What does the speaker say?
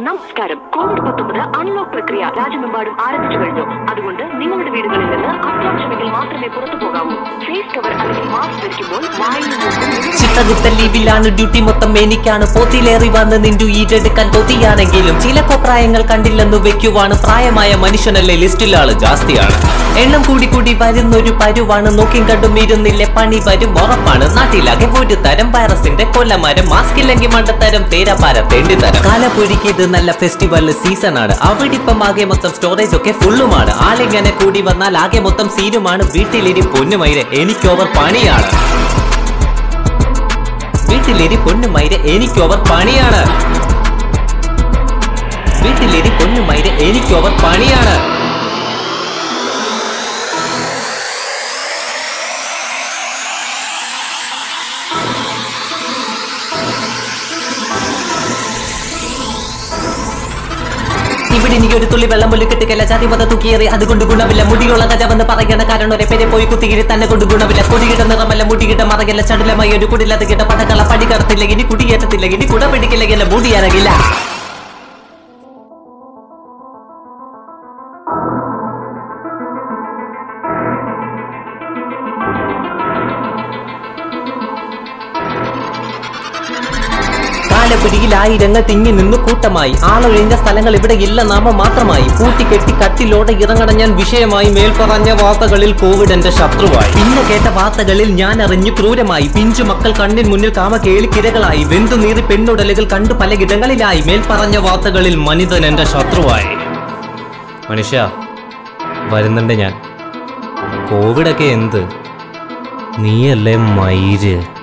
നമസ്കാരം കോവിഡ് പത്തൊമ്പത് അൺലോക്ക് പ്രക്രിയ രാജ്യമെമ്പാടും ആരംഭിച്ചു കഴിഞ്ഞു അതുകൊണ്ട് നിങ്ങളുടെ വീടുകളിൽ നിന്ന് അത്യാവശ്യമെങ്കിൽ മാത്രമേ പുറത്തു പോകാവൂ ഫേസ് കവർ അല്ലെങ്കിൽ മാസ്ക് ധരിക്കുമ്പോൾ വായിൽ നിന്നും ചിട്ടകുത്ത ലീവിലാണ് ഡ്യൂട്ടി മൊത്തം എനിക്കാണ് പോത്തിലേറി വന്ന് നിന്റെ ഈടെടുക്കാൻ കൊതിയാണെങ്കിലും ചില കോപ്രായങ്ങൾ കണ്ടില്ലെന്ന് വെക്കുവാണ് പ്രായമായ മനുഷ്യനല്ലേ ലിസ്റ്റിലാള് ജാസ്തിയാണ് എണ്ണം കൂടി കൂടി വരുന്നൊരു പരുവാണ് നോക്കിയും കണ്ടും ഇരുന്നില്ല പണി വരും ഉറപ്പാണ് നാട്ടിലാകെ ഒരു തരം വൈറസിന്റെ കൊല്ലമരം മാസ്ക് ഇല്ലെങ്കിൽ മണ്ടത്തരം തേരപ്പാര തേണ്ടിത്തരം കാലപ്പൊരിക്ക് ഇത് നല്ല ഫെസ്റ്റിവൽ സീസൺ ആണ് അവിടെ ഇപ്പം ആകെ മൊത്തം സ്റ്റോറേജ് ഒക്കെ ഫുള്ളുമാണ് ആളിങ്ങനെ കൂടി വന്നാൽ ആകെ മൊത്തം സീനുമാണ് വീട്ടിലിരി പൊന്നുമൈര എനിക്ക് ഓവർ പണിയാണ് വീട്ടിലിരി പൊന്നുമൈര എനിക്ക് ഓവർ പണിയാണ് വീട്ടിലിരി പൊന്നുമൈര എനിക്ക് ഓവർ പണിയാണ് ഇവിടെ എനിക്ക് ഒരു തുള്ളി വെള്ളം പോലും കിട്ടുകയില്ല ചതി മത തൂക്കിയേറി അതുകൊണ്ട് ഗുണമില്ല മുടിയുള്ള ഗജവെന്ന് പറയണ കാരണം ഒരേ പേരെ പോയി കുത്തികിരി തന്നെ കൊണ്ട് ഗുണമില്ല കൊടികിട നിറമല്ല മുടികിട മറകില്ല ചടുലമായി ഒരു കുടിലത് കിട്ട പടക്കള പടി കടത്തില്ല ഇനി കുടിയേറ്റത്തില്ല ഇനി കുട പിടിക്കില്ല മുടി ഇറങ്ങില്ല കാലപിടിയിൽ ആയിരങ്ങൾ തിങ്ങി നിന്ന് കൂട്ടമായി ആളൊഴിഞ്ഞ സ്ഥലങ്ങൾ ഇവിടെ ഇല്ല നാമ മാത്രമായി കൂട്ടിക്കെട്ടി കട്ടിലോടെ ഇറങ്ങണ ഞാൻ വിഷയമായി മേൽപ്പറഞ്ഞ വാർത്തകളിൽ കോവിഡ് എന്റെ ശത്രുവായി പിന്നെ കേട്ട വാർത്തകളിൽ ഞാൻ അറിഞ്ഞു ക്രൂരമായി പിഞ്ചു മക്കൾ കണ്ണിൻ മുന്നിൽ കാമ കേളിക്കിരകളായി വെന്തു നീറി പെണ്ണുടലുകൾ കണ്ടു പലയിടങ്ങളിലായി മേൽപ്പറഞ്ഞ വാർത്തകളിൽ മനിതൻ എന്റെ ശത്രുവായി മനുഷ്യ വരുന്നുണ്ട് ഞാൻ കോവിഡൊക്കെ എന്ത് നീയല്ലേ മയിര്